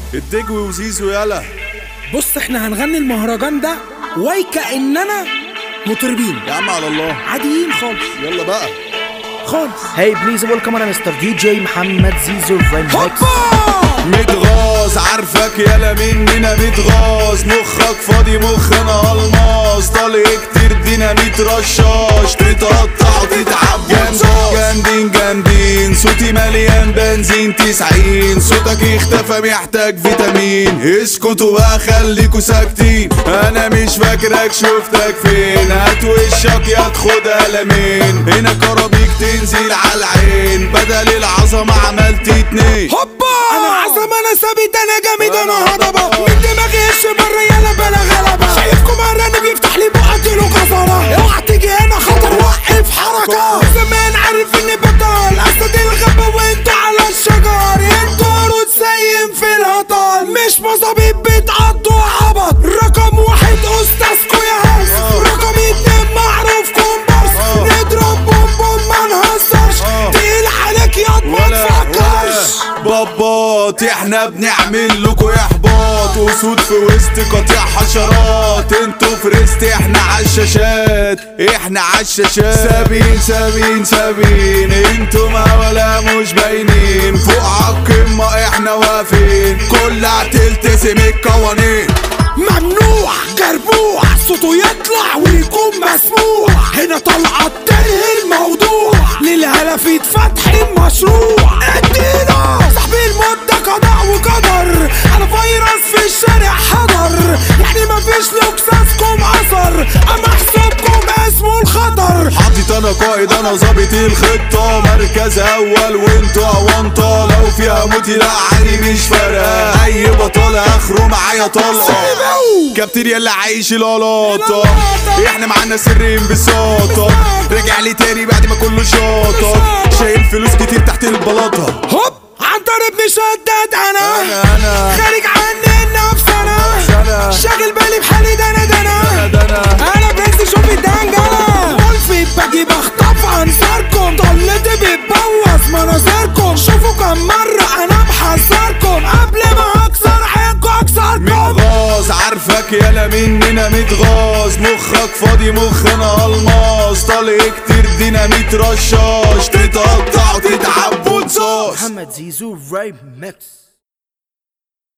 الدجوي وزيزو يلا بص احنا هنغني المهرجان ده وكأننا مطربين يا عم على الله عاديين خالص يلا بقى خالص Hey, please welcome on Mr. DJ محمد زيزو remix. هوبا متغاظ عارفك يلا مننا متغاظ مخك فاضي مخنا الماس طالع كتير ديناميت رشاش تتقطع وتتعب جامدين جامدين جامدين صوتي مليان بنزين تسعين صوتك اختفى محتاج فيتامين اسكتوا بقى خليكوا ساكتين انا مش فاكرك شفتك فين هات وشك يا تاخد قلمين هنا كرابيك تنزل على العين بدل العظمة عملت اتنين هوبا انا عظم انا ثابت انا جامد انا هضبه من دماغي ايش بره يلا بلا غلبه شايفكم مرة بيفتح لي بقى له غزاره اوعى تيجي هنا خطر وقف حركه زمان عارف اني بطل اسد الغابه وانتوا على الشجر انتوا قرود سايم في الهطل مش مظابيط بتعضوا عبط رقم واحد استاذكوا يا هرس رقم اتنين معروف كومبارس نضرب بوم بوم ما نهزرش تقيل عليك ياض ما تفكرش بابات احنا بنعمل لكم احباط اسود في وسط قطيع حشرات انتوا في ريست احنا عالشاشات احنا عالشاشات سابين سابين سابين انتوا ما ولا مش باينين فوق عالقمة احنا واقفين كلها تلتزم القوانين ممنوع جربوع صوته يطلع ويكون مسموع هنا طلعت تنهي الموضوع للهلفيت فتح المشروع ادينا صاحبي المدة قضاء وقدر انا فيروس في الشارع حضر يعني مفيش لوكساسكم اثر اما حسابكم اسمه الخطر حاطط انا قائد انا ظابط الخطة مركز اول وانتوا اونطة لو فيها موتي لا عادي مش فارقة اي بطل اخره معايا طلقة كابتن يلا عايش القلاطة احنا معانا سر انبساطة رجع لي تاني بعد ما كله شاطة شايل فلوس كتير تحت البلاطة هوب عنتر ابن شداد انا أنا- أنا. خارج عني النفس انا أنا. شاغل بالي بحالي ده انا ده انا ده أنا. انا برنس شوف الدنجلة ملفت باجي بخطف انصاركم طلتي بتبوظ مناظركم شوفوا كم مرة انا بحذركم قبل ما اكسر عينكم اكسركم متغاظ عارفك يلا مننا متغاظ مخك فاضي مخنا الماس طالع كتير ديناميت رشاش تتقطع وتتعب وتصاص محمد زيزو remix.